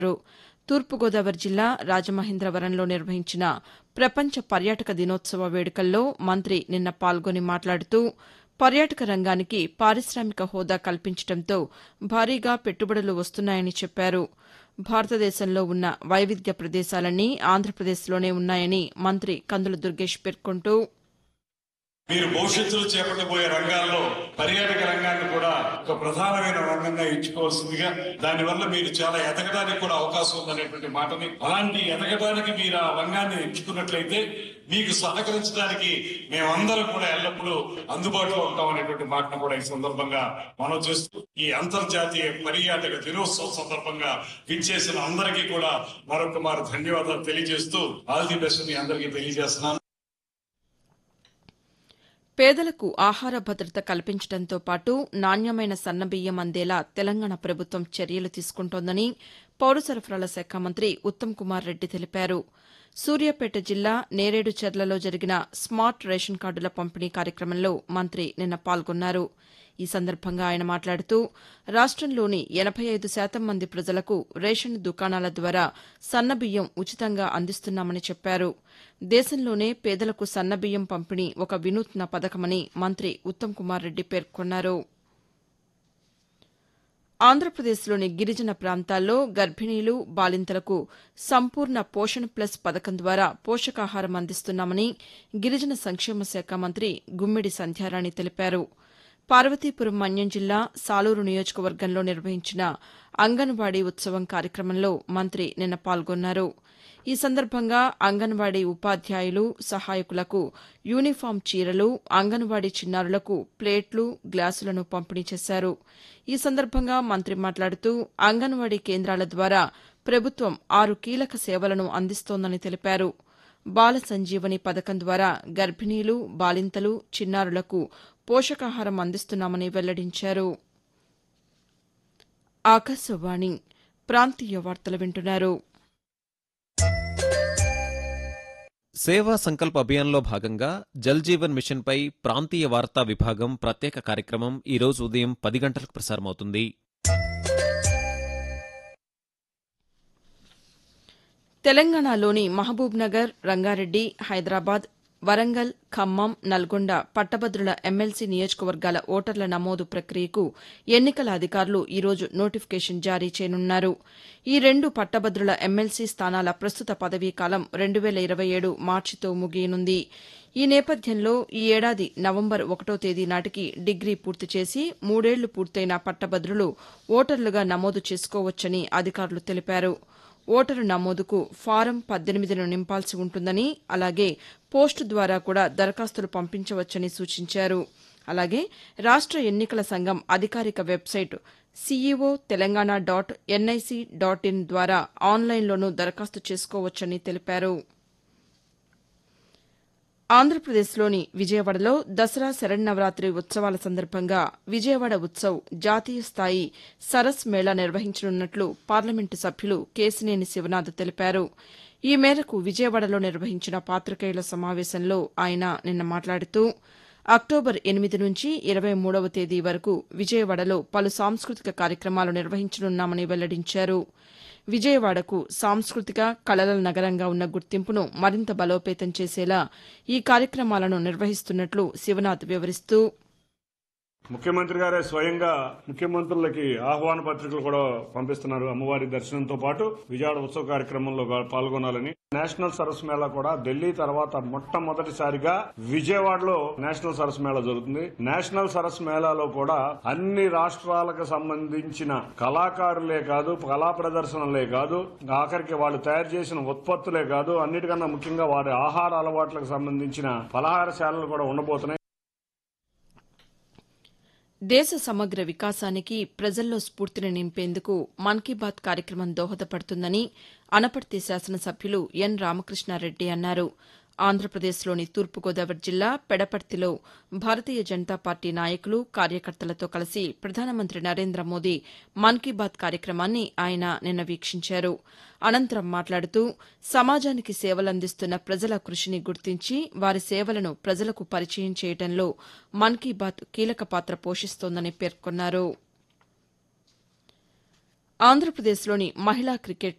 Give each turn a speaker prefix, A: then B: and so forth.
A: తూర్పుగోదావరి జిల్లా రాజమహేంద్రవరంలో నిర్వహించిన ప్రపంచ పర్యాటక దినోత్సవ వేడుకల్లో మంత్రి నిన్న పాల్గొని మాట్లాడుతూ పర్యాటక రంగానికి పారిశామిక హోదా కల్పించడంతో భారీగా పెట్టుబడులు వస్తున్నాయని చెప్పారు భారతదేశంలో ఉన్న వైవిధ్య ప్రదేశాలన్నీ ఆంధ్రప్రదేశ్లోనే ఉన్నాయని మంత్రి కందుల దుర్గేష్ పేర్కొంటూ
B: మీరు భవిష్యత్తులో చేపట్టబోయే రంగాల్లో పర్యాటక రంగాన్ని కూడా ఒక ప్రధానమైన రంగంగా ఎంచుకోవాల్సిందిగా దానివల్ల మీరు చాలా ఎదగడానికి కూడా అవకాశం ఉందనేటువంటి మాటని అలాంటి ఎదగడానికి మీరు ఆ రంగాన్ని ఎంచుకున్నట్లయితే మీకు సహకరించడానికి మేమందరం కూడా ఎల్లప్పుడూ అందుబాటులో ఉంటాం అనేటువంటి మాటను కూడా ఈ సందర్భంగా మనం చేస్తూ ఈ అంతర్జాతీయ పర్యాటక దినోత్సవం సందర్భంగా విచ్చేసిన అందరికీ కూడా మరొక మారు ధన్యవాదాలు తెలియజేస్తూ ఆల్ ది బెస్ట్ మీ అందరికీ తెలియజేస్తున్నాను
A: పేదలకు ఆహార భద్రత కల్పించడంతో పాటు నాణ్యమైన సన్నబియ్యం అందేలా తెలంగాణ ప్రభుత్వం చర్యలు తీసుకుంటోందని పౌర సరఫరాల శాఖ మంత్రి ఉత్తమ్ కుమార్ రెడ్డి తెలిపారు సూర్యాపేట జిల్లా నేరేడుచెర్లలో జరిగిన స్మార్ట్ రేషన్ కార్డుల పంపిణీ కార్యక్రమంలో మంత్రి నిన్న పాల్గొన్నారు ఈ సందర్భంగా ఆయన మాట్లాడుతూ రాష్టంలోని ఎనబై ఐదు శాతం మంది ప్రజలకు రేషన్ దుకాణాల ద్వారా సన్నబియ్యం ఉచితంగా అందిస్తున్నామని చెప్పారు దేశంలోనే పేదలకు సన్నబియ్యం పంపిణీ ఒక వినూత్న పథకమని మంత్రి ఉత్తమ్ కుమార్ రెడ్డి పేర్కొన్నారు ఆంధ్రప్రదేశ్లోని గిరిజన ప్రాంతాల్లో గర్భిణీలు బాలింతలకు సంపూర్ణ పోషణ్ ప్లస్ పథకం ద్వారా పోషకాహారం అందిస్తున్నామని గిరిజన సంక్షేమ శాఖ మంత్రి గుమ్మిడి సంధ్యారాణి తెలిపారు పార్వతీపురం మన్యం జిల్లా సాలూరు నియోజకవర్గంలో నిర్వహించిన అంగన్వాడీ ఉత్సవం కార్యక్రమంలో మంత్రి నిన్న పాల్గొన్నారు ఈ సందర్భంగా అంగన్వాడీ ఉపాధ్యాయులు సహాయకులకు యూనిఫాం చీరలు అంగన్వాడీ చిన్నారులకు ప్లేట్లు గ్లాసులను పంపిణీ చేశారు ఈ సందర్భంగా మంత్రి మాట్లాడుతూ అంగన్వాడీ కేంద్రాల ద్వారా ప్రభుత్వం ఆరు కీలక సేవలను అందిస్తోందని తెలిపారు బాల సంజీవని పథకం ద్వారా గర్భిణీలు బాలింతలు చిన్నారులకు పోషకాహారం అందిస్తున్నామని వెల్లడించారు ఆకాశవాణి ప్రాంతీయ వార్తలు వింటున్నారు
C: సేవా సంకల్ప అభియాన్లో భాగంగా జల్ జీవన్ మిషన్పై ప్రాంతీయ వార్తా విభాగం ప్రత్యేక కార్యక్రమం ఈ రోజు ఉదయం పది గంటలకు ప్రసారమవుతుంది
A: తెలంగాణలోని మహబూబ్నగర్ రంగారెడ్డి హైదరాబాద్ వరంగల్ ఖమ్మం నల్గొండ పట్టభద్రుల ఎమ్మెల్సీ నియోజకవర్గాల ఓటర్ల నమోదు ప్రక్రియకు ఎన్నికల అధికారులు ఈరోజు నోటిఫికేషన్ జారీ చేయనున్నారు ఈ రెండు పట్టభద్రుల ఎమ్మెల్సీ స్థానాల ప్రస్తుత పదవీకాలం రెండు వేల ఇరవై ఏడు మార్చితో ముగియనుంది ఈ నేపథ్యంలో ఈ ఏడాది నవంబర్ ఒకటో తేదీ నాటికి డిగ్రీ పూర్తి చేసి మూడేళ్లు పూర్తయిన పట్టభద్రులు ఓటర్లుగా నమోదు చేసుకోవచ్చని అధికారులు తెలిపారు ఓటరు నమోదుకు ఫారం పద్దెనిమిదిను నింపాల్సి ఉంటుందని అలాగే పోస్టు ద్వారా కూడా దరఖాస్తులు పంపించవచ్చని సూచించారు అలాగే రాష్ట్ర ఎన్నికల సంఘం అధికారిక website CEO Telangana dot NIC dot in ద్వారా ఆన్లైన్లోనూ దరఖాస్తు చేసుకోవచ్చని తెలిపారు ఆంధ్రప్రదేశ్లోని విజయవాడలో దసరా శరన్నవరాత్రి ఉత్సవాల సందర్భంగా విజయవాడ ఉత్సవ్ జాతీయ స్థాయి సరస్ మేళా నిర్వహించనున్నట్లు పార్లమెంటు సభ్యులు కేశినేని శివనాథ్ తెలిపారు ఈ మేరకు విజయవాడలో నిర్వహించిన పాతికేయుల సమావేశంలో ఆయన నిన్న మాట్లాడుతూ అక్టోబర్ ఎనిమిది నుంచి ఇరవై మూడవ తేదీ వరకు విజయవాడలో పలు సాంస్కృతిక కార్యక్రమాలు నిర్వహించనున్నామని వెల్లడించారు విజయవాడకు సాంస్కృతిక కళల నగరంగా ఉన్న గుర్తింపును మరింత బలోపేతం చేసేలా ఈ కార్యక్రమాలను నిర్వహిస్తున్నట్లు శివనాథ్ వివరిస్తూ
D: ముఖ్యమంత్రి గారే స్వయంగా ముఖ్యమంత్రులకి ఆహ్వాన పత్రికలు కూడా పంపిస్తున్నారు అమ్మవారి దర్శనంతో పాటు విజయవాడ ఉత్సవ కార్యక్రమంలో పాల్గొనాలని నేషనల్ సరస్ మేళా కూడా ఢిల్లీ తర్వాత మొట్టమొదటిసారిగా విజయవాడలో నేషనల్ సరస్ మేళా జరుగుతుంది నేషనల్ సరస్ మేళాలో కూడా అన్ని రాష్ట్రాలకు సంబంధించిన కళాకారులే కాదు కళా ప్రదర్శనలే కాదు ఆఖరికి వాళ్ళు తయారు చేసిన ఉత్పత్తులే కాదు అన్నిటికన్నా ముఖ్యంగా వారి ఆహార అలవాట్లకు సంబంధించిన పలహారశాలలు కూడా ఉండబోతున్నాయి
A: దేశ సమగ్ర వికాసానికి ప్రజల్లో స్ఫూర్తిని నింపేందుకు మన్ కీ బాత్ కార్యక్రమం దోహదపడుతుందని అనపర్తి శాసనసభ్యులు ఎన్ రామకృష్ణారెడ్డి అన్నారు ఆంధ్రప్రదేశ్లోని తూర్పుగోదావరి జిల్లా పెడపర్తిలో భారతీయ జనతా పార్టీ నాయకులు కార్యకర్తలతో కలిసి ప్రధానమంత్రి నరేంద్ర మోదీ మన్ కీ బాత్ కార్యక్రమాన్ని ఆయన నిన్న వీక్షించారు అనంతరం మాట్లాడుతూ సమాజానికి సేవలందిస్తున్న ప్రజల కృషిని గుర్తించి వారి సేవలను ప్రజలకు పరిచయం చేయడంలో మన్ కీ బాత్ కీలక పాత్ర పోషిస్తోందని పేర్కొన్నారు ఆంధ్రప్రదేశ్లోని మహిళా క్రికెట్